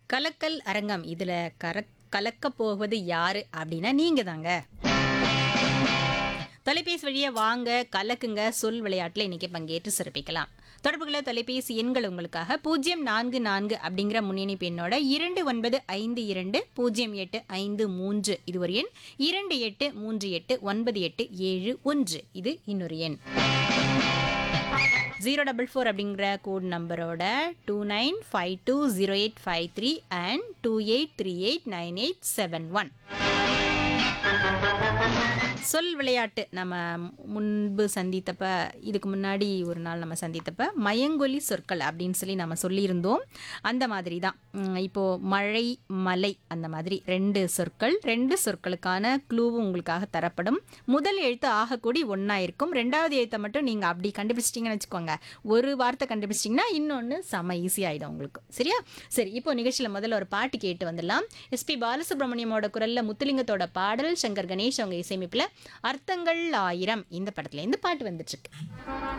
கலக்கல் அரங்கம் இதுல கர கலக்க போவது யாரு அப்படின்னா நீங்க தாங்க தொலைபேசி வழியா வாங்க கலக்குங்க சொல் விளையாட்டில் இன்னைக்கு பங்கேற்று சிறப்பிக்கலாம் தொடர்புகளை தொலைபேசி எண்கள் உங்களுக்காக பூஜ்ஜியம் நான்கு நான்கு அப்படிங்கிற முன்னணி எண்ணோட இரண்டு ஒன்பது ஐந்து இரண்டு பூஜ்ஜியம் எட்டு ஐந்து மூன்று இது ஒரு எண் இரண்டு எட்டு மூன்று எட்டு ஒன்பது எட்டு ஏழு ஒன்று இது இன்னொரு எண் ஜீரோ டபுள் ஃபோர் அப்படிங்கிற கோட் நம்பரோட two nine five two zero eight five three and two eight three eight nine eight seven one சொல் விளையாட்டு நம்ம முன்பு சந்தித்தப்ப இதுக்கு முன்னாடி ஒரு நாள் நம்ம சந்தித்தப்ப மயங்கொலி சொற்கள் அப்படின்னு சொல்லி நம்ம சொல்லியிருந்தோம் அந்த மாதிரி தான் உம், இப்போ மழை மலை அந்த மாதிரி ரெண்டு சொற்கள் ரெண்டு சொற்களுக்கான க்ளூவும் உங்களுக்காக தரப்படும் முதல் எழுத்து ஆகக்கூடி ஒன்றா இருக்கும் ரெண்டாவது எழுத்தை மட்டும் நீங்கள் அப்படி கண்டுபிடிச்சிட்டிங்கன்னு வச்சுக்கோங்க ஒரு வார்த்தை கண்டுபிடிச்சிட்டிங்கன்னா இன்னொன்று செம்ம ஈஸியாகிடும் உங்களுக்கு சரியா சரி இப்போ நிகழ்ச்சியில் முதல்ல ஒரு பாட்டு கேட்டு வந்துடலாம் எஸ்பி பாலசுப்ரமணியமோட குரலில் முத்துலிங்கத்தோட பாடல் சங்கர் கணேஷ் அவங்க இசையமைப்பில் அர்த்தங்கள் ஆயிரம் இந்த படத்துல இருந்து பாட்டு வந்துட்டு இருக்கு